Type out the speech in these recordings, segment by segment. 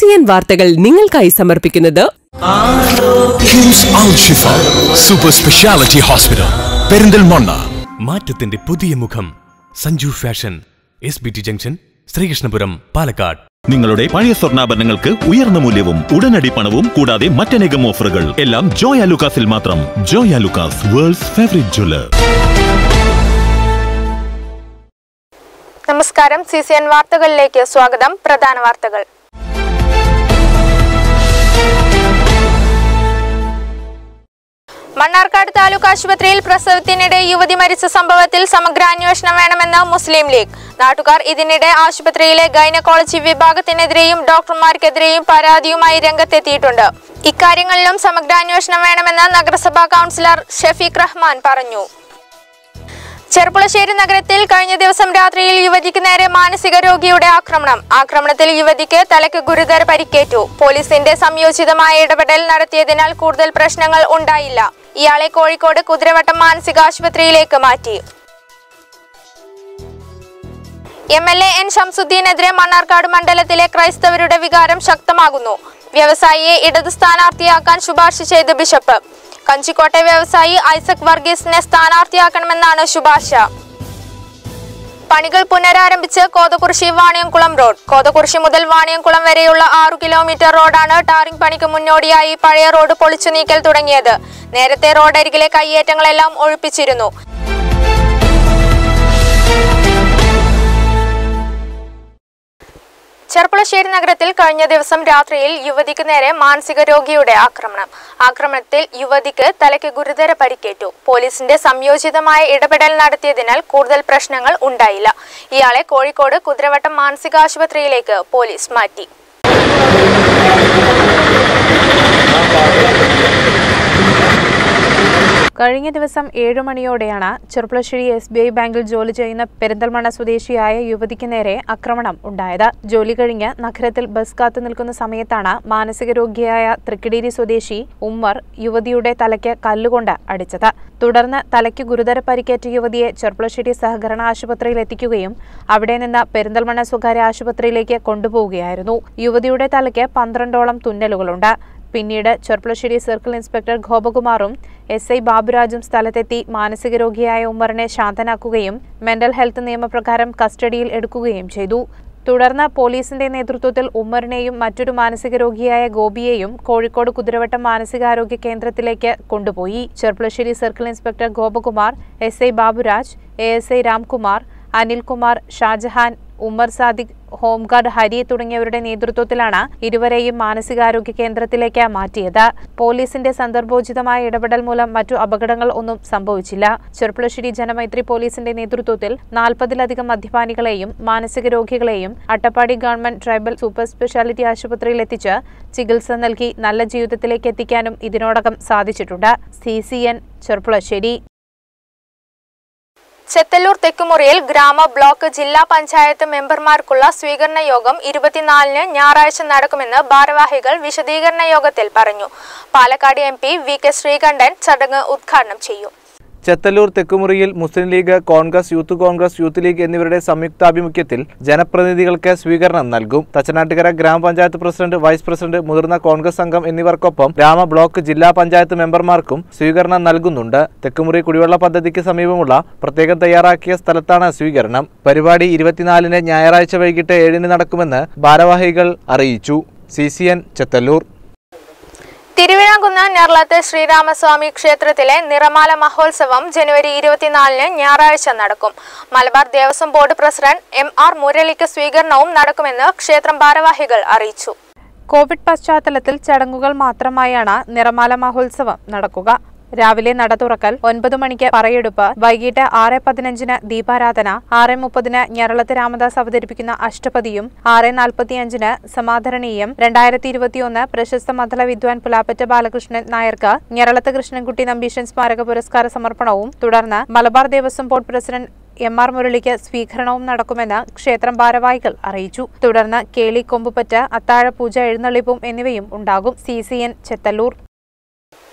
N വാർത്തകൾ നിങ്ങൾക്കായി സമർപ്പിക്കുന്നത് KIMS Al Shifa super speciality hospital Perinthalmanna മാറ്റത്തിന്റെ പുതിയ മുഖം Sanju fashion S B T junction Sreekrishnapuram Palakkad നിങ്ങളുടെ പഴയ സ്വർണ്ണാഭരണങ്ങൾക്ക് ഉയർന്ന മൂല്യവും ഉടനടി പണവും കൂടാതെ മറ്റനേകം ഓഫറുകൾ എല്ലാം ജോയ ലുക്കാസിൽ മാത്രം Joyalukkas world's favourite jeweller നമസ്കാരം സി സി എൻ വാർത്തകളിലേക്ക് സ്വാഗതം പ്രധാന വാർത്തകൾ മണ്ണാർക്കാട് താലൂക്ക് ആശുപത്രിയിൽ പ്രസവത്തിനിടെ യുവതി മരിച്ച സംഭവത്തിൽ സമഗ്ര അന്വേഷണം വേണമെന്ന് മുസ്ലിം ലീഗ് നാട്ടുകാർ ഇതിനിടെ ആശുപത്രിയിലെ ഗൈനക്കോളജി വിഭാഗത്തിനെതിരെയും ഡോക്ടർമാർക്കെതിരെയും പരാതിയുമായി രംഗത്തെത്തിയിട്ടുണ്ട് ഇക്കാര്യങ്ങളിലും സമഗ്ര അന്വേഷണം വേണമെന്ന് നഗരസഭാ കൗൺസിലർ ഷഫീഖ് റഹ്മാൻ പറഞ്ഞു ചെർപ്പുളശ്ശേരി നഗരത്തിൽ കഴിഞ്ഞ ദിവസം രാത്രിയിൽ യുവതിക്ക് നേരെ മാനസിക രോഗിയുടെ ആക്രമണം ആക്രമണത്തിൽ യുവതിക്ക് തലയ്ക്ക് ഗുരുതര പരിക്കേറ്റു പോലീസിന്റെ സംയോജിതമായ ഇടപെടൽ നടത്തിയതിനാൽ കൂടുതൽ പ്രശ്നങ്ങൾ ഉണ്ടായില്ല ഇയാളെ കോഴിക്കോട് കുതിരവട്ടം മാനസിക ആശുപത്രിയിലേക്ക് മാറ്റി എം എൽ എ എൻ ഷംസുദ്ദീനെതിരെ മണ്ണാർക്കാട് മണ്ഡലത്തിലെ ക്രൈസ്തവരുടെ വികാരം ശക്തമാകുന്നു വ്യവസായിയെ ഇടത് സ്ഥാനാർത്ഥിയാക്കാൻ ശുപാർശ ചെയ്ത് ബിഷപ്പ് കഞ്ചിക്കോട്ടെ വ്യവസായി ഐസക് വർഗീസിനെ സ്ഥാനാർത്ഥിയാക്കണമെന്നാണ് ശുപാർശ പണികൾ പുനരാരംഭിച്ച് കോതകുറിശി വാണിയംകുളം റോഡ് കോതകുറിശി മുതൽ വാണിയംകുളം വരെയുള്ള ആറു കിലോമീറ്റർ റോഡാണ് ടാറിംഗ് പണിക്ക് മുന്നോടിയായി പഴയ റോഡ് പൊളിച്ചു നീക്കൽ തുടങ്ങിയത് നേരത്തെ റോഡരികിലെ കയ്യേറ്റങ്ങളെല്ലാം ഒഴിപ്പിച്ചിരുന്നു ചെർപ്പുളശ്ശേരി നഗരത്തിൽ കഴിഞ്ഞ ദിവസം രാത്രിയിൽ യുവതിക്ക് നേരെ മാനസിക രോഗിയുടെ ആക്രമണം ആക്രമണത്തിൽ യുവതിക്ക് തലയ്ക്ക് ഗുരുതര പരിക്കേറ്റു പോലീസിന്റെ സംയോജിതമായ ഇടപെടൽ നടത്തിയതിനാൽ കൂടുതൽ പ്രശ്നങ്ങൾ ഉണ്ടായില്ല ഇയാളെ കോഴിക്കോട് കുതിരവട്ടം മാനസിക ആശുപത്രിയിലേക്ക് പോലീസ് മാറ്റി കഴിഞ്ഞ ദിവസം ഏഴു മണിയോടെയാണ് ചെറുപ്പുളശ്ശേരി എസ് ബി ഐ ബാങ്കിൽ ജോലി ചെയ്യുന്ന പെരിന്തൽമണ്ണ സ്വദേശിയായ യുവതിക്ക് നേരെ ആക്രമണം ഉണ്ടായത് ജോലി കഴിഞ്ഞ് നഗരത്തിൽ ബസ് കാത്തു നിൽക്കുന്ന സമയത്താണ് മാനസിക രോഗിയായ തൃക്കിടീരി സ്വദേശി ഉമ്മർ യുവതിയുടെ തലയ്ക്ക് കല്ലുകൊണ്ട് അടിച്ചത് തുടർന്ന് തലയ്ക്ക് ഗുരുതര പരിക്കേറ്റ യുവതിയെ ചെറുപ്പുളശ്ശേരി സഹകരണ ആശുപത്രിയിൽ എത്തിക്കുകയും അവിടെ നിന്ന് പെരിന്തൽമണ്ണ സ്വകാര്യ ആശുപത്രിയിലേക്ക് കൊണ്ടുപോവുകയായിരുന്നു യുവതിയുടെ തലയ്ക്ക് പന്ത്രണ്ടോളം തുന്നലുകളുണ്ട് പിന്നീട് ചെർപ്പുളശ്ശേരി സർക്കിൾ ഇൻസ്പെക്ടർ ഗോപകുമാറും എസ് ഐ ബാബുരാജും സ്ഥലത്തെത്തി മാനസിക രോഗിയായ ഉമ്മറിനെ ശാന്തനാക്കുകയും മെന്റൽ ഹെൽത്ത് നിയമപ്രകാരം കസ്റ്റഡിയിൽ എടുക്കുകയും ചെയ്തു തുടർന്ന് പോലീസിന്റെ നേതൃത്വത്തിൽ ഉമ്മറിനെയും മറ്റൊരു മാനസിക രോഗിയായ ഗോപിയെയും കോഴിക്കോട് കുതിരവട്ടം മാനസികാരോഗ്യ കേന്ദ്രത്തിലേക്ക് കൊണ്ടുപോയി Cherpulassery circle inspector Gopakumar S I Baburaj A S I Ramkumar Anilkumar Shajahan Ummer Sadiq home guard Hari തുടങ്ങിയവരുടെ നേതൃത്വത്തിലാണ് ഇരുവരെയും മാനസികാരോഗ്യ കേന്ദ്രത്തിലേക്ക് മാറ്റിയത് പോലീസിന്റെ സന്ദർഭോചിതമായ ഇടപെടൽ മൂലം മറ്റു അപകടങ്ങൾ ഒന്നും സംഭവിച്ചില്ല ചെറുപ്പുളശ്ശേരി ജനമൈത്രി പോലീസിന്റെ നേതൃത്വത്തിൽ നാൽപ്പതിലധികം മദ്യപാനികളെയും മാനസിക രോഗികളെയും Attappadi government tribal super speciality ആശുപത്രിയിൽ എത്തിച്ച് ചികിത്സ നൽകി നല്ല ജീവിതത്തിലേക്ക് എത്തിക്കാനും ഇതിനോടകം സാധിച്ചിട്ടുണ്ട് C C N Cherpulassery Chethallur തെക്കുമുറിയിൽ ഗ്രാമ ബ്ലോക്ക് ജില്ലാ പഞ്ചായത്ത് മെമ്പർമാർക്കുള്ള സ്വീകരണ യോഗം ഇരുപത്തിനാലിന് ഞായറാഴ്ച നടക്കുമെന്ന് ഭാരവാഹികൾ വിശദീകരണ യോഗത്തിൽ പറഞ്ഞു Palakkad M P V K Sreekandan ചടങ്ങ് ഉദ്ഘാടനം ചെയ്യും ചെത്തല്ലൂർ തെക്കുമുറിയിൽ മുസ്ലിം ലീഗ് കോൺഗ്രസ് യൂത്ത് കോൺഗ്രസ് യൂത്ത് ലീഗ് എന്നിവരുടെ സംയുക്താഭിമുഖ്യത്തിൽ ജനപ്രതിനിധികൾക്ക് സ്വീകരണം നൽകും തച്ചനാട്ടുകര ഗ്രാമപഞ്ചായത്ത് പ്രസിഡന്റ് വൈസ് പ്രസിഡന്റ് മുതിർന്ന കോൺഗ്രസ് അംഗം എന്നിവർക്കൊപ്പം ഗ്രാമ ബ്ലോക്ക് ജില്ലാ പഞ്ചായത്ത് മെമ്പർമാർക്കും സ്വീകരണം നൽകുന്നുണ്ട് തെക്കുമുറി കുടിവെള്ള പദ്ധതിക്ക് സമീപമുള്ള പ്രത്യേകം തയ്യാറാക്കിയ സ്ഥലത്താണ് സ്വീകരണം പരിപാടി ഇരുപത്തിനാലിന് ഞായറാഴ്ച വൈകിട്ട് ഏഴിന് നടക്കുമെന്ന് ഭാരവാഹികൾ അറിയിച്ചു C C N Chethallur Thiruvizhakunnu Njerlath Sreeramaswamy ക്ഷേത്രത്തിലെ നിറമാല മഹോത്സവം ജനുവരി ഇരുപത്തിനാലിന് ഞായറാഴ്ച നടക്കും Malabar Devaswom board president M R മുരളിക്ക് സ്വീകരണവും നടക്കുമെന്ന് ക്ഷേത്രം ഭാരവാഹികൾ അറിയിച്ചു കോവിഡ് പശ്ചാത്തലത്തിൽ ചടങ്ങുകൾ മാത്രമായാണ് നിറമാല മഹോത്സവം നടക്കുക രാവിലെ നട തുറക്കൽ ഒൻപത് മണിക്ക് പറയെടുപ്പ് വൈകിട്ട് ആറ് പതിനഞ്ചിന് ദീപാരാധന ആറ് മുപ്പതിന് ഞരളത്ത് രാമദാസ് അവതരിപ്പിക്കുന്ന അഷ്ടപതിയും ആറ് നാൽപ്പത്തിയഞ്ചിന് സമാധരണീയം രണ്ടായിരത്തി ഇരുപത്തിയൊന്ന് പ്രശസ്ത മധള വിദ്വാൻ പുലാപ്പറ്റ ബാലകൃഷ്ണൻ നായർക്ക് ഞരളത്ത് കൃഷ്ണൻകുട്ടി നമ്പീശൻ സ്മാരക പുരസ്കാര സമർപ്പണവും തുടർന്ന് Malabar Devaswom board president M R മുരളിക്ക് സ്വീകരണവും നടക്കുമെന്ന് ക്ഷേത്രം ഭാരവാഹികൾ അറിയിച്ചു തുടർന്ന് കേളി കൊമ്പുപറ്റ അത്താഴപൂജ എഴുന്നള്ളിപ്പും എന്നിവയും ഉണ്ടാകും C C N Chethallur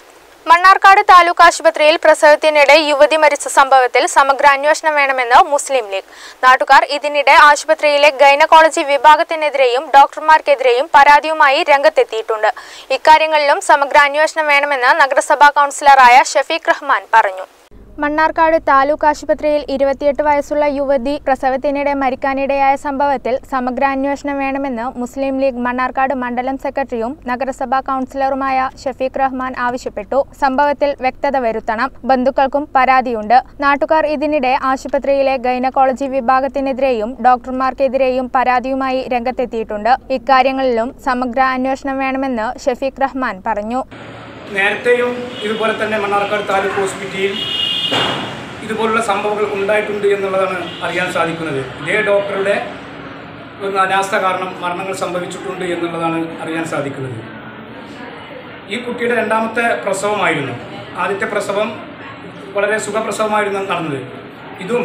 Mannarkkad taluk ആശുപത്രിയിൽ പ്രസവത്തിനിടെ യുവതി മരിച്ച സംഭവത്തിൽ സമഗ്ര അന്വേഷണം വേണമെന്ന് മുസ്ലിം ലീഗ് നാട്ടുകാർ ഇതിനിടെ ആശുപത്രിയിലെ ഗൈനക്കോളജി വിഭാഗത്തിനെതിരെയും ഡോക്ടർമാർക്കെതിരെയും പരാതിയുമായി രംഗത്തെത്തിയിട്ടുണ്ട് ഇക്കാര്യങ്ങളിലും സമഗ്ര അന്വേഷണം വേണമെന്ന് നഗരസഭാ കൗൺസിലറായ ഷഫീഖ് റഹ്മാൻ പറഞ്ഞു മണ്ണാർക്കാട് താലൂക്ക് ആശുപത്രിയിൽ ഇരുപത്തിയെട്ട് വയസ്സുള്ള യുവതി പ്രസവത്തിനിടെ മരിക്കാനിടയായ സംഭവത്തിൽ സമഗ്ര അന്വേഷണം വേണമെന്ന് മുസ്ലിം ലീഗ് മണ്ണാർക്കാട് മണ്ഡലം സെക്രട്ടറിയും നഗരസഭാ കൗൺസിലറുമായ ഷഫീഖ് റഹ്മാൻ ആവശ്യപ്പെട്ടു സംഭവത്തിൽ വ്യക്തത വരുത്തണം ബന്ധുക്കൾക്കും പരാതിയുണ്ട് നാട്ടുകാർ ഇതിനിടെ ആശുപത്രിയിലെ ഗൈനക്കോളജി വിഭാഗത്തിനെതിരെയും ഡോക്ടർമാർക്കെതിരെയും പരാതിയുമായി രംഗത്തെത്തിയിട്ടുണ്ട് ഇക്കാര്യങ്ങളിലും സമഗ്ര അന്വേഷണം വേണമെന്ന് ഷഫീഖ് റഹ്മാൻ പറഞ്ഞു നേരത്തെയും ഇതുപോലെ തന്നെ മണ്ണാർക്കാട് താലൂക്ക് ഹോസ്പിറ്റലിൽ ഇതുപോലുള്ള സംഭവങ്ങൾ ഉണ്ടായിട്ടുണ്ട് എന്നുള്ളതാണ് അറിയാൻ സാധിക്കുന്നത് ഇതേ ഡോക്ടറുടെ ഒന്ന് അനാസ്ഥ കാരണം മരണങ്ങൾ സംഭവിച്ചിട്ടുണ്ട് എന്നുള്ളതാണ് അറിയാൻ സാധിക്കുന്നത് ഈ കുട്ടിയുടെ രണ്ടാമത്തെ പ്രസവമായിരുന്നു ആദ്യത്തെ പ്രസവം വളരെ സുഖപ്രസവമായിരുന്നു നടന്നത് ഇതും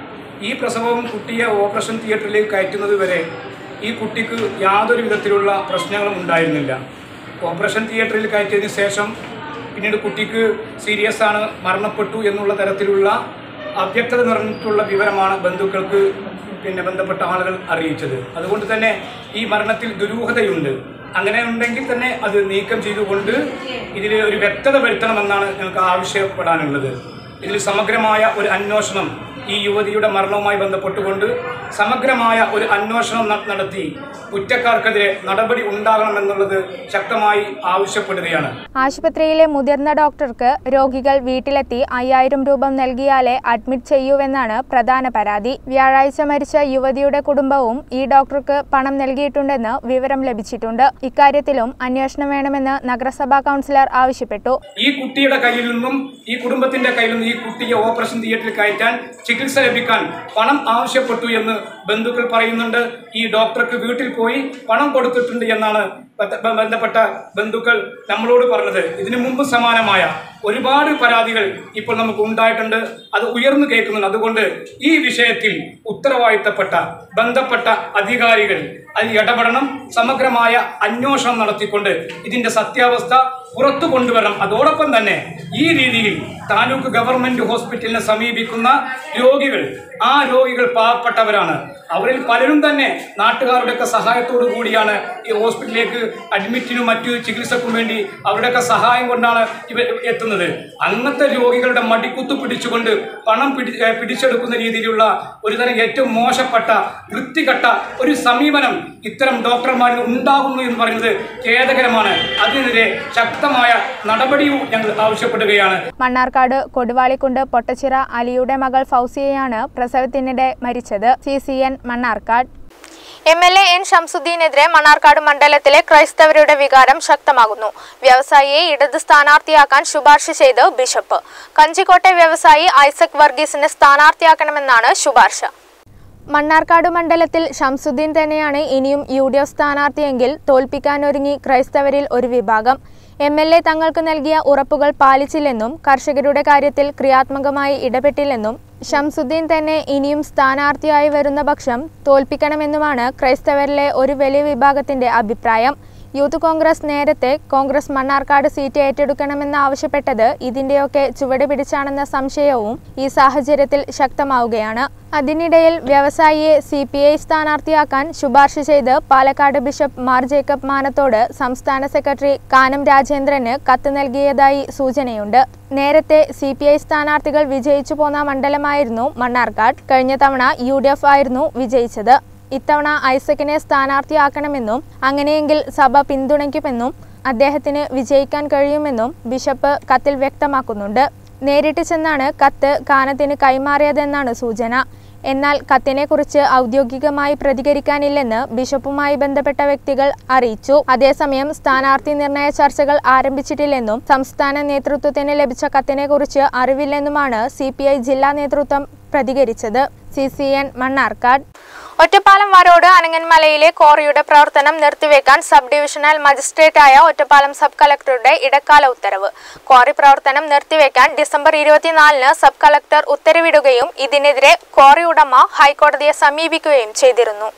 ഈ പ്രസവവും കുട്ടിയെ ഓപ്പറേഷൻ തിയേറ്ററിലേക്ക് കയറ്റുന്നത് വരെ ഈ കുട്ടിക്ക് യാതൊരു വിധത്തിലുള്ള പ്രശ്നങ്ങളും ഉണ്ടായിരുന്നില്ല ഓപ്പറേഷൻ തിയേറ്ററിൽ കയറ്റിയതിന് ശേഷം പിന്നീട് കുട്ടിക്ക് സീരിയസ് ആണ് മരണപ്പെട്ടു എന്നുള്ള തരത്തിലുള്ള അവ്യക്തത നിറഞ്ഞിട്ടുള്ള വിവരമാണ് ബന്ധുക്കൾക്ക് പിന്നെ ബന്ധപ്പെട്ട ആളുകൾ അറിയിച്ചത് അതുകൊണ്ട് തന്നെ ഈ മരണത്തിൽ ദുരൂഹതയുണ്ട് അങ്ങനെ ഉണ്ടെങ്കിൽ തന്നെ അത് നീക്കം ചെയ്തുകൊണ്ട് ഇതിൽ ഒരു വ്യക്തത വരുത്തണമെന്നാണ് ഞങ്ങൾക്ക് ആവശ്യപ്പെടാനുള്ളത് ഇതിൽ സമഗ്രമായ ഒരു അന്വേഷണം ഈ യുവതിയുടെ മരണവുമായി ബന്ധപ്പെട്ടുകൊണ്ട് സമഗ്രമായ ഒരു അന്വേഷണം ന- നടത്തി കുറ്റക്കാർക്കെതിരെ നടപടി ഉണ്ടാകണമെന്നുള്ളത് ശക്തമായി ആവശ്യപ്പെടുകയാണ് ആശുപത്രിയിലെ മുതിർന്ന ഡോക്ടർക്ക് രോഗികൾ വീട്ടിലെത്തി അയ്യായിരം രൂപ നൽകിയാലേ അഡ്മിറ്റ് ചെയ്യൂവെന്നാണ് പ്രധാന പരാതി വ്യാഴാഴ്ച മരിച്ച യുവതിയുടെ കുടുംബവും ഈ ഡോക്ടർക്ക് പണം നൽകിയിട്ടുണ്ടെന്ന് വിവരം ലഭിച്ചിട്ടുണ്ട് ഇക്കാര്യത്തിലും അന്വേഷണം വേണമെന്ന് നഗരസഭാ കൗൺസിലർ ആവശ്യപ്പെട്ടു ഈ കുട്ടിയുടെ കയ്യിൽ നിന്നും ഈ കുടുംബത്തിന്റെ കയ്യിൽ നിന്നും ഈ കുട്ടിയെ ഓപ്പറേഷൻ തിയേറ്ററിൽ കയറ്റാൻ ചികിത്സ ലഭിക്കാൻ പണം ആവശ്യപ്പെട്ടു എന്ന് ബന്ധുക്കൾ പറയുന്നുണ്ട് ഈ ഡോക്ടർക്ക് വീട്ടിൽ പോയി പണം കൊടുത്തിട്ടുണ്ട് എന്നാണ് ബന്ധ- ബന്ധപ്പെട്ട ബന്ധുക്കൾ നമ്മളോട് പറഞ്ഞത് ഇതിനു മുമ്പ് സമാനമായ ഒരുപാട് പരാതികൾ ഇപ്പോൾ നമുക്ക് ഉണ്ടായിട്ടുണ്ട് അത് ഉയർന്നു കേൾക്കുന്നുണ്ട് അതുകൊണ്ട് ഈ വിഷയത്തിൽ ഉത്തരവാദിത്തപ്പെട്ട ബന്ധപ്പെട്ട അധികാരികൾ അതിൽ ഇടപെടണം സമഗ്രമായ അന്വേഷണം നടത്തിക്കൊണ്ട് ഇതിന്റെ സത്യാവസ്ഥ പുറത്തു കൊണ്ടുവരണം അതോടൊപ്പം തന്നെ ഈ രീതിയിൽ താലൂക്ക് ഗവൺമെന്റ് ഹോസ്പിറ്റലിനെ സമീപിക്കുന്ന രോഗികൾ ആ രോഗികൾ പാവപ്പെട്ടവരാണ് അവരിൽ പലരും തന്നെ നാട്ടുകാരുടെയൊക്കെ സഹായത്തോടു കൂടിയാണ് ഈ ഹോസ്പിറ്റലിലേക്ക് അഡ്മിറ്റിനും മറ്റു ചികിത്സക്കും വേണ്ടി അവരുടെയൊക്കെ സഹായം കൊണ്ടാണ് ഇവ എത്തുന്നത് അങ്ങനത്തെ രോഗികളുടെ മടിക്കുത്തു പിടിച്ചുകൊണ്ട് പണം പിടി ഏ, പിടിച്ചെടുക്കുന്ന രീതിയിലുള്ള ഒരുതരം ഏറ്റവും മോശപ്പെട്ട വൃത്തികെട്ട ഒരു സമീപനം ഇത്തരം ഡോക്ടർമാരിൽ ഉണ്ടാകുന്നു എന്ന് പറയുന്നത് ഖേദകരമാണ് അതിനെതിരെ ശക്തമായ നടപടിയും ഞങ്ങൾ ആവശ്യപ്പെടുകയാണ് മണ്ണാർക്കാട് കൊടുവാളിക്കുണ്ട് പൊട്ടച്ചിറ അലിയുടെ മകൾ ഫൗസിയയാണ് പ്രസവത്തിനിടെ മരിച്ചത് C C N Mannarkkad M L A N ഷംസുദ്ദീനെതിരെ മണ്ണാർക്കാട് മണ്ഡലത്തിലെ ക്രൈസ്തവരുടെ വികാരം ശക്തമാകുന്നു വ്യവസായിയെ ഇടത് സ്ഥാനാർത്ഥിയാക്കാൻ ശുപാർശ ചെയ്ത് ബിഷപ്പ് കഞ്ചിക്കോട്ടെ വ്യവസായി ഐസക് വർഗീസിനെ സ്ഥാനാർത്ഥിയാക്കണമെന്നാണ് ശുപാർശ മണ്ണാർക്കാട് മണ്ഡലത്തിൽ ഷംസുദ്ദീൻ തന്നെയാണ് ഇനിയും യു ഡി എഫ് സ്ഥാനാർത്ഥിയെങ്കിൽ തോൽപ്പിക്കാനൊരുങ്ങി ക്രൈസ്തവരിൽ ഒരു വിഭാഗം എം എൽ എ തങ്ങൾക്ക് നൽകിയ ഉറപ്പുകൾ പാലിച്ചില്ലെന്നും കർഷകരുടെ കാര്യത്തിൽ ക്രിയാത്മകമായി ഇടപെട്ടില്ലെന്നും ഷംസുദ്ദീൻ തന്നെ ഇനിയും സ്ഥാനാർത്ഥിയായി വരുന്ന പക്ഷം തോൽപ്പിക്കണമെന്നുമാണ് ക്രൈസ്തവരിലെ ഒരു വലിയ വിഭാഗത്തിന്റെ അഭിപ്രായം യൂത്ത് കോൺഗ്രസ് നേരത്തെ കോൺഗ്രസ് മണ്ണാർക്കാട് സീറ്റ് ഏറ്റെടുക്കണമെന്ന് ആവശ്യപ്പെട്ടത് ഇതിന്റെയൊക്കെ ചുവട് പിടിച്ചാണെന്ന സംശയവും ഈ സാഹചര്യത്തിൽ ശക്തമാവുകയാണ് അതിനിടയിൽ വ്യവസായിയെ സി പി ഐ സ്ഥാനാർത്ഥിയാക്കാൻ ശുപാർശ ചെയ്ത് പാലക്കാട് ബിഷപ്പ് മാർ ജേക്കബ് മാനത്തോട് സംസ്ഥാന സെക്രട്ടറി കാനം രാജേന്ദ്രന് കത്ത് നൽകിയതായി സൂചനയുണ്ട് നേരത്തെ സി പി ഐ സ്ഥാനാർത്ഥികൾ വിജയിച്ചു പോന്ന മണ്ഡലമായിരുന്നു മണ്ണാർക്കാട് കഴിഞ്ഞ തവണ യു ഡി എഫ് ആയിരുന്നു വിജയിച്ചത് ഇത്തവണ ഐസക്കിനെ സ്ഥാനാർത്ഥിയാക്കണമെന്നും അങ്ങനെയെങ്കിൽ സഭ പിന്തുണയ്ക്കുമെന്നും അദ്ദേഹത്തിന് വിജയിക്കാൻ കഴിയുമെന്നും ബിഷപ്പ് കത്തിൽ വ്യക്തമാക്കുന്നുണ്ട് നേരിട്ട് ചെന്നാണ് കത്ത് കാനത്തിന് കൈമാറിയതെന്നാണ് സൂചന എന്നാൽ കത്തിനെക്കുറിച്ച് ഔദ്യോഗികമായി പ്രതികരിക്കാനില്ലെന്ന് ബിഷപ്പുമായി ബന്ധപ്പെട്ട വ്യക്തികൾ അറിയിച്ചു അതേസമയം സ്ഥാനാർത്ഥി നിർണയ ചർച്ചകൾ ആരംഭിച്ചിട്ടില്ലെന്നും സംസ്ഥാന നേതൃത്വത്തിന് ലഭിച്ച കത്തിനെക്കുറിച്ച് അറിവില്ലെന്നുമാണ് സി ജില്ലാ നേതൃത്വം പ്രതികരിച്ചത് C C N Mannarkkad Ottapalam Varode അനങ്ങന്മലയിലെ കോറിയുടെ പ്രവർത്തനം നിർത്തിവെക്കാൻ സബ് ഡിവിഷണൽ മജിസ്ട്രേറ്റായ ഒറ്റപ്പാലം സബ് കളക്ടറുടെ ഇടക്കാല ഉത്തരവ് ക്വാറി പ്രവർത്തനം നിർത്തിവെക്കാൻ ഡിസംബർ ഇരുപത്തിനാലിന് സബ് കളക്ടർ ഉത്തരവിടുകയും ഇതിനെതിരെ ക്വാറി ഉടമ ഹൈക്കോടതിയെ സമീപിക്കുകയും ചെയ്തിരുന്നു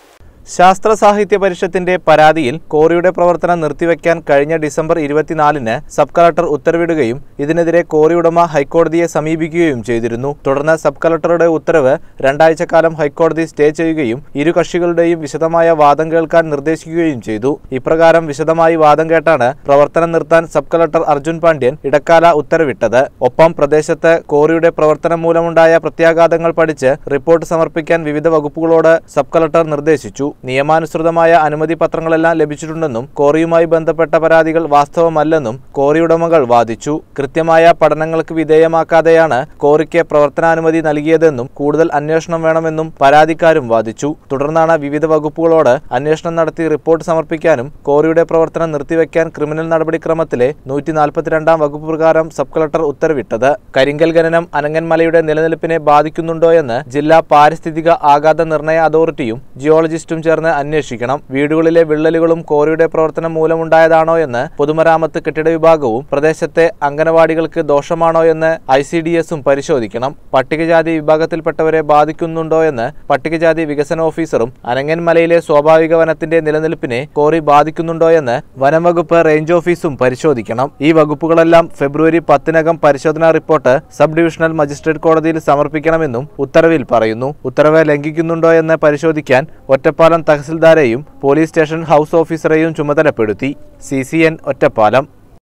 ശാസ്ത്ര സാഹിത്യ പരിഷത്തിന്റെ പരാതിയിൽ കോറിയുടെ പ്രവർത്തനം നിർത്തിവെക്കാൻ കഴിഞ്ഞ ഡിസംബർ ഇരുപത്തിനാലിന് സബ് കളക്ടർ ഉത്തരവിടുകയും ഇതിനെതിരെ കോറി ഉടമ ഹൈക്കോടതിയെ സമീപിക്കുകയും ചെയ്തിരുന്നു തുടർന്ന് സബ് കളക്ടറുടെ ഉത്തരവ് രണ്ടാഴ്ചക്കാലം ഹൈക്കോടതി സ്റ്റേ ചെയ്യുകയും ഇരു കക്ഷികളുടെയും വിശദമായ വാദം കേൾക്കാൻ നിർദ്ദേശിക്കുകയും ചെയ്തു ഇപ്രകാരം വിശദമായി വാദം കേട്ടാണ് പ്രവർത്തനം നിർത്താൻ സബ് കളക്ടർ അർജുൻ പാണ്ഡ്യൻ ഇടക്കാല ഉത്തരവിട്ടത് ഒപ്പം പ്രദേശത്ത് കോറിയുടെ പ്രവർത്തനം മൂലമുണ്ടായ പ്രത്യാഘാതങ്ങൾ പഠിച്ച് റിപ്പോർട്ട് സമർപ്പിക്കാൻ വിവിധ വകുപ്പുകളോട് സബ് കളക്ടർ നിർദ്ദേശിച്ചു നിയമാനുസൃതമായ അനുമതി പത്രങ്ങളെല്ലാം ലഭിച്ചിട്ടുണ്ടെന്നും കോറിയുമായി ബന്ധപ്പെട്ട പരാതികൾ വാസ്തവമല്ലെന്നും കോറി ഉടമകൾ വാദിച്ചു കൃത്യമായ പഠനങ്ങൾക്ക് വിധേയമാക്കാതെയാണ് കോറിക്ക് പ്രവർത്തനാനുമതി നൽകിയതെന്നും കൂടുതൽ അന്വേഷണം വേണമെന്നും പരാതിക്കാരും വാദിച്ചു തുടർന്നാണ് വിവിധ വകുപ്പുകളോട് അന്വേഷണം നടത്തി റിപ്പോർട്ട് സമർപ്പിക്കാനും കോറിയുടെ പ്രവർത്തനം നിർത്തിവെക്കാൻ ക്രിമിനൽ നടപടിക്രമത്തിലെ നൂറ്റി നാൽപ്പത്തിരണ്ടാം വകുപ്പ് പ്രകാരം സബ് കളക്ടർ ഉത്തരവിട്ടത് കരിങ്കൽ ഖനനം അനങ്ങൻമലയുടെ നിലനിൽപ്പിനെ ബാധിക്കുന്നുണ്ടോയെന്ന് ജില്ലാ പാരിസ്ഥിതിക ആഘാത നിർണയ അതോറിറ്റിയും ജിയോളജിസ്റ്റും ചേർന്ന് അന്വേഷിക്കണം വീടുകളിലെ വിള്ളലുകളും കോറിയുടെ പ്രവർത്തനം മൂലമുണ്ടായതാണോ എന്ന് പൊതുമരാമത്ത് കെട്ടിട വിഭാഗവും പ്രദേശത്തെ അംഗനവാടികൾക്ക് ദോഷമാണോ എന്ന് ഐ സി ഡി എസും പരിശോധിക്കണം പട്ടികജാതി വിഭാഗത്തിൽപ്പെട്ടവരെ ബാധിക്കുന്നുണ്ടോ എന്ന് പട്ടികജാതി വികസന ഓഫീസറും അനങ്ങൻമലയിലെ സ്വാഭാവിക വനത്തിന്റെ നിലനിൽപ്പിനെ കോറി ബാധിക്കുന്നുണ്ടോ എന്ന് വനം വകുപ്പ് റേഞ്ച് ഓഫീസും പരിശോധിക്കണം ഈ വകുപ്പുകളെല്ലാം ഫെബ്രുവരി പത്തിനകം പരിശോധനാ റിപ്പോർട്ട് സബ് ഡിവിഷണൽ മജിസ്ട്രേറ്റ് കോടതിയിൽ സമർപ്പിക്കണമെന്നും ഉത്തരവിൽ പറയുന്നു ഉത്തരവ് ലംഘിക്കുന്നുണ്ടോ എന്ന് പരിശോധിക്കാൻ ഒറ്റപ്പാലം തഹസിൽദാരെയും പോലീസ് സ്റ്റേഷൻ ഹൗസ് ഓഫീസറെയും ചുമതലപ്പെടുത്തി C C N Ottapalam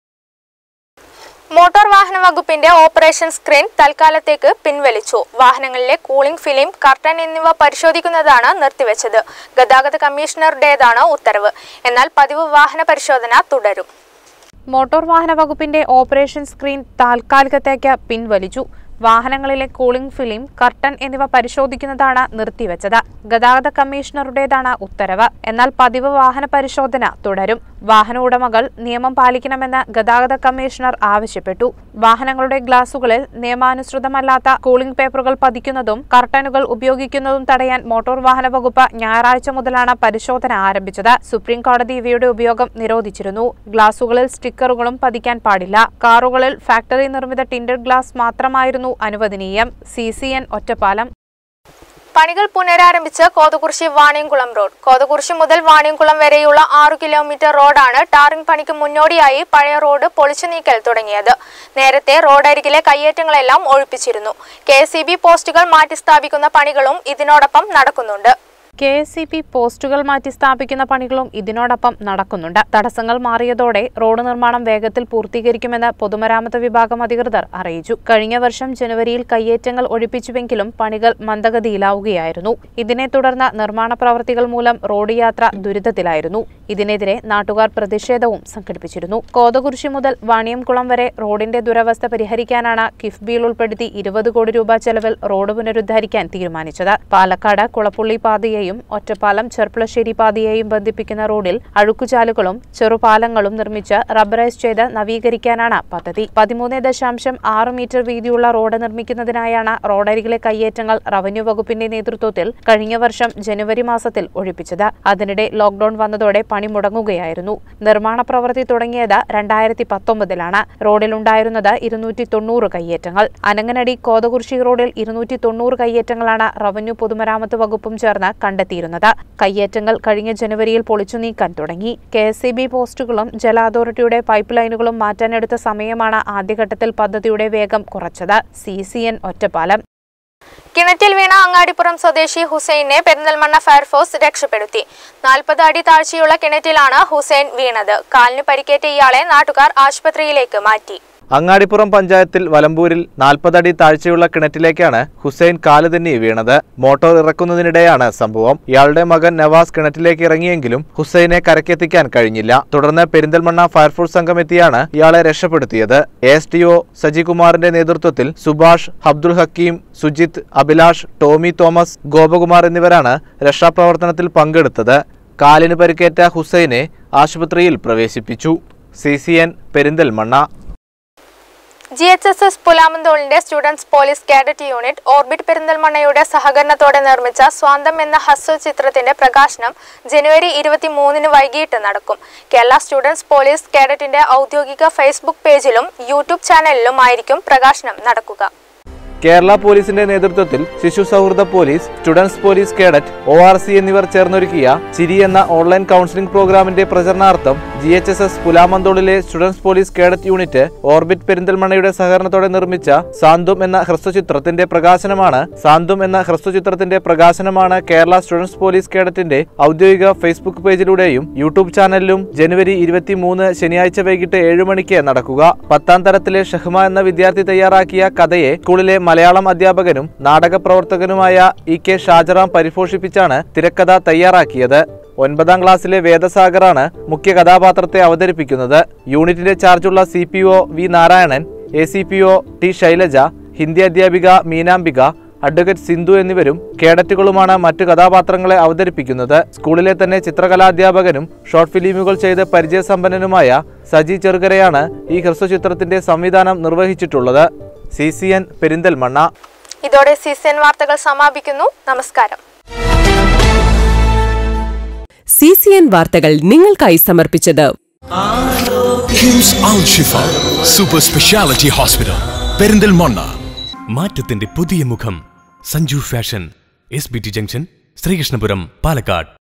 motor വാഹന വകുപ്പിന്റെ ഓപ്പറേഷൻ സ്ക്രീൻ തൽക്കാലത്തേക്ക് പിൻവലിച്ചു വാഹനങ്ങളിലെ കൂളിംഗ് ഫിലിം കർട്ടൻ എന്നിവ പരിശോധിക്കുന്നതാണ് നിർത്തിവെച്ചത് ഗതാഗത കമ്മീഷണറുടേതാണ് ഉത്തരവ് എന്നാൽ പതിവ് വാഹന പരിശോധന തുടരും മോട്ടോർ വാഹന വകുപ്പിന്റെ ഓപ്പറേഷൻ സ്ക്രീൻ താൽക്കാലികത്തേക്ക് പിൻവലിച്ചു വാഹനങ്ങളിലെ കൂളിംഗ് ഫിലിം കർട്ടൻ എന്നിവ പരിശോധിക്കുന്നതാണ് നിർത്തിവെച്ചത് ഗതാഗത കമ്മീഷണറുടേതാണ് ഉത്തരവ് എന്നാൽ പതിവ് വാഹന പരിശോധന തുടരും വാഹന ഉടമകൾ നിയമം പാലിക്കണമെന്ന് ഗതാഗത കമ്മീഷണർ ആവശ്യപ്പെട്ടു വാഹനങ്ങളുടെ ഗ്ലാസുകളിൽ നിയമാനുസൃതമല്ലാത്ത കൂളിംഗ് പേപ്പറുകൾ പതിക്കുന്നതും കർട്ടനുകൾ ഉപയോഗിക്കുന്നതും തടയാൻ മോട്ടോർ വാഹന വകുപ്പ് ഞായറാഴ്ച മുതലാണ് പരിശോധന ആരംഭിച്ചത് സുപ്രീം കോടതി ഇവയുടെ ഉപയോഗം നിരോധിച്ചിരുന്നു ഗ്ലാസുകളിൽ സ്റ്റിക്കറുകളും പതിക്കാൻ പാടില്ല കാറുകളിൽ ഫാക്ടറി നിർമ്മിത ടിൻഡർ ഗ്ലാസ് മാത്രമായിരുന്നു അനുവദനീയം സി സി എൻ ഒറ്റപ്പാലം പണികൾ പുനരാരംഭിച്ച് കോതകുറിശി വാണിയംകുളം റോഡ് കോതകുറിശി മുതൽ വാണിയംകുളം വരെയുള്ള ആറു കിലോമീറ്റർ റോഡാണ് ടാറിംഗ് പണിക്ക് മുന്നോടിയായി പഴയ റോഡ് പൊളിച്ചു നീക്കൽ തുടങ്ങിയത് നേരത്തെ റോഡരികിലെ കയ്യേറ്റങ്ങളെല്ലാം ഒഴിപ്പിച്ചിരുന്നു കെ പോസ്റ്റുകൾ മാറ്റിസ്ഥാപിക്കുന്ന പണികളും ഇതിനോടൊപ്പം നടക്കുന്നുണ്ട് കെ എസ് സി പി പോസ്റ്റുകൾ മാറ്റി സ്ഥാപിക്കുന്ന പണികളും ഇതിനോടൊപ്പം നടക്കുന്നുണ്ട് തടസ്സങ്ങൾ മാറിയതോടെ റോഡ് നിർമ്മാണം വേഗത്തിൽ പൂർത്തീകരിക്കുമെന്ന് പൊതുമരാമത്ത് വിഭാഗം അധികൃതർ അറിയിച്ചു കഴിഞ്ഞ വർഷം ജനുവരിയിൽ കയ്യേറ്റങ്ങൾ ഒഴിപ്പിച്ചുവെങ്കിലും പണികൾ മന്ദഗതിയിലാവുകയായിരുന്നു ഇതിനെ തുടർന്ന് നിർമ്മാണ പ്രവർത്തികൾ മൂലം റോഡ് യാത്ര ദുരിതത്തിലായിരുന്നു ഇതിനെതിരെ നാട്ടുകാർ പ്രതിഷേധവും സംഘടിപ്പിച്ചിരുന്നു കോതകുരിശി മുതൽ വാണിയംകുളം വരെ റോഡിന്റെ ദുരവസ്ഥ പരിഹരിക്കാനാണ് കിഫ്ബിയിൽ ഉൾപ്പെടുത്തി ഇരുപത് കോടി രൂപ ചെലവിൽ റോഡ് പുനരുദ്ധരിക്കാൻ തീരുമാനിച്ചത് പാലക്കാട് കുളപ്പുള്ളി പാതയെയും ഒറ്റപ്പാലം ചെർപ്പളശ്ശേരി പാതയെയും ബന്ധിപ്പിക്കുന്ന റോഡിൽ അഴുക്കുചാലുകളും ചെറുപാലങ്ങളും നിർമ്മിച്ച് റബ്ബറൈസ് ചെയ്ത് നവീകരിക്കാനാണ് പദ്ധതി പതിമൂന്ന് ദശാംശം ആറ് മീറ്റർ വീതിയുള്ള റോഡ് നിർമ്മിക്കുന്നതിനായാണ് റോഡരികിലെ കയ്യേറ്റങ്ങൾ റവന്യൂ വകുപ്പിന്റെ നേതൃത്വത്തിൽ കഴിഞ്ഞ വർഷം ജനുവരി മാസത്തിൽ ഒഴിപ്പിച്ചത് അതിനിടെ ലോക്ഡൌൺ വന്നതോടെ പണി മുടങ്ങുകയായിരുന്നു നിർമ്മാണ പ്രവൃത്തി തുടങ്ങിയത് രണ്ടായിരത്തി പത്തൊമ്പതിലാണ് റോഡിലുണ്ടായിരുന്നത് ഇരുന്നൂറ്റി തൊണ്ണൂറ് കയ്യേറ്റങ്ങൾ അനങ്ങനടി കോതകുർശി റോഡിൽ ഇരുന്നൂറ്റി തൊണ്ണൂറ് കയ്യേറ്റങ്ങളാണ് റവന്യൂ പൊതുമരാമത്ത് വകുപ്പും ചേർന്ന് കണ്ടെത്തിയിരുന്നത് കയ്യേറ്റങ്ങൾ കഴിഞ്ഞ ജനുവരിയിൽ പൊളിച്ചു നീക്കാൻ തുടങ്ങി കെ എസ് സി ബി പോസ്റ്റുകളും ജല അതോറിറ്റിയുടെ പൈപ്പ് ലൈനുകളും മാറ്റാനെടുത്ത സമയമാണ് ആദ്യഘട്ടത്തിൽ പദ്ധതിയുടെ വേഗം കുറച്ചത് സി സി എൻ ഒറ്റപ്പാലം കിണറ്റിൽ വീണ അങ്ങാടിപ്പുറം സ്വദേശി ഹുസൈനെ പെരിന്തൽമണ്ണ ഫയർഫോഴ്സ് രക്ഷപ്പെടുത്തി നാൽപ്പത് അടി താഴ്ചയുള്ള കിണറ്റിലാണ് ഹുസൈൻ വീണത് കാലിന് പരിക്കേറ്റ ഇയാളെ നാട്ടുകാർ ആശുപത്രിയിലേക്ക് മാറ്റി അങ്ങാടിപ്പുറം പഞ്ചായത്തിൽ വലമ്പൂരിൽ നാൽപ്പതടി താഴ്ചയുള്ള കിണറ്റിലേക്കാണ് ഹുസൈൻ കാല് തെന്നി വീണത് മോട്ടോർ ഇറക്കുന്നതിനിടെയാണ് സംഭവം ഇയാളുടെ മകൻ നവാസ് കിണറ്റിലേക്ക് ഇറങ്ങിയെങ്കിലും ഹുസൈനെ കരക്കെത്തിക്കാൻ കഴിഞ്ഞില്ല തുടർന്ന് പെരിന്തൽമണ്ണ ഫയർഫോഴ്സ് സംഘം എത്തിയാണ് ഇയാളെ രക്ഷപ്പെടുത്തിയത് എസ് ടി ഒ സജികുമാറിന്റെ നേതൃത്വത്തിൽ സുഭാഷ് അബ്ദുൾ ഹക്കീം സുജിത് അഭിലാഷ് ടോമി തോമസ് ഗോപകുമാർ എന്നിവരാണ് രക്ഷാപ്രവർത്തനത്തിൽ പങ്കെടുത്തത് കാലിന് പരിക്കേറ്റ ഹുസൈനെ ആശുപത്രിയിൽ പ്രവേശിപ്പിച്ചു C C N Perinthalmanna G H S S പുലാമന്തോളിന്റെ students police cadet unit Orbit പെരിന്തൽമണ്ണയുടെ സഹകരണത്തോടെ നിർമ്മിച്ച സ്വാന്തം എന്ന ഹസ്വ ചിത്രത്തിന്റെ പ്രകാശനം ജനുവരി ഇരുപത്തിമൂന്നിന് വൈകിട്ട് നടക്കും കേരള സ്റ്റുഡൻസ് പോലീസ് കാഡറ്റിന്റെ ഔദ്യോഗിക ഫേസ്ബുക്ക് പേജിലും യൂട്യൂബ് ചാനലിലും ആയിരിക്കും പ്രകാശനം നടക്കുക കേരള പോലീസിന്റെ നേതൃത്വത്തിൽ ശിശു സൗഹൃദ police students police cadet O R C എന്നിവർ ചേർന്നൊരുക്കിയ ചിരി എന്ന ഓൺലൈൻ കൗൺസിലിംഗ് പ്രോഗ്രാമിന്റെ പ്രചരണാർത്ഥം ജി എച്ച് എസ് എസ് പുലാമന്തോളിലെ students police cadet unit Orbit പെരിന്തൽമണ്ണയുടെ സഹകരണത്തോടെ നിർമ്മിച്ച സാന്ത്വം എന്ന ഹ്രസ്വചിത്രത്തിന്റെ പ്രകാശനമാണ് സാന്ത്വം എന്ന ഹ്രസ്വചിത്രത്തിന്റെ പ്രകാശനമാണ് കേരള സ്റ്റുഡൻസ് പോലീസ് കേഡറ്റിന്റെ ഔദ്യോഗിക ഫേസ്ബുക്ക് പേജിലൂടെയും യൂട്യൂബ് ചാനലിലും ജനുവരി ഇരുപത്തിമൂന്ന് ശനിയാഴ്ച വൈകിട്ട് ഏഴ് മണിക്ക് നടക്കുക പത്താം തരത്തിലെ ഷഹ്മ എന്ന വിദ്യാർത്ഥി തയ്യാറാക്കിയ കഥയെ സ്കൂളിലെ മലയാളം അധ്യാപകനും നാടക പ്രവർത്തകനുമായ ഇ കെ ഷാജറാം പരിപോഷിപ്പിച്ചാണ് തിരക്കഥ തയ്യാറാക്കിയത് ഒൻപതാം ക്ലാസ്സിലെ വേദസാഗറാണ് മുഖ്യ കഥാപാത്രത്തെ അവതരിപ്പിക്കുന്നത് യൂണിറ്റിന്റെ ചാർജുള്ള C P O V Narayanan A C P O T Shailaja Hindi അധ്യാപിക മീനാംബിക അഡ്വക്കേറ്റ് സിന്ധു എന്നിവരും കേഡറ്റുകളുമാണ് മറ്റു കഥാപാത്രങ്ങളെ അവതരിപ്പിക്കുന്നത് സ്കൂളിലെ തന്നെ ചിത്രകലാധ്യാപകനും ഷോർട്ട് ഫിലിമുകൾ ചെയ്ത് പരിചയസമ്പന്നനുമായ സജി ചെറുകരയാണ് ഈ ഹ്രസ്വചിത്രത്തിന്റെ സംവിധാനം നിർവഹിച്ചിട്ടുള്ളത് സി സി എൻ പെരിന്തൽമണ്ണ ഇതോടെ സീസൺ വാർത്തകൾ സമാപിക്കുന്നു നമസ്കാരം സി സി എൻ വാർത്തകൾ നിങ്ങൾക്കായി സമർപ്പിച്ചത് KIMS Al Shifa super speciality hospital Perinthalmanna മാറ്റത്തിന്റെ പുതിയ മുഖം Sanju fashion S B T junction Sreekrishnapuram Palakkad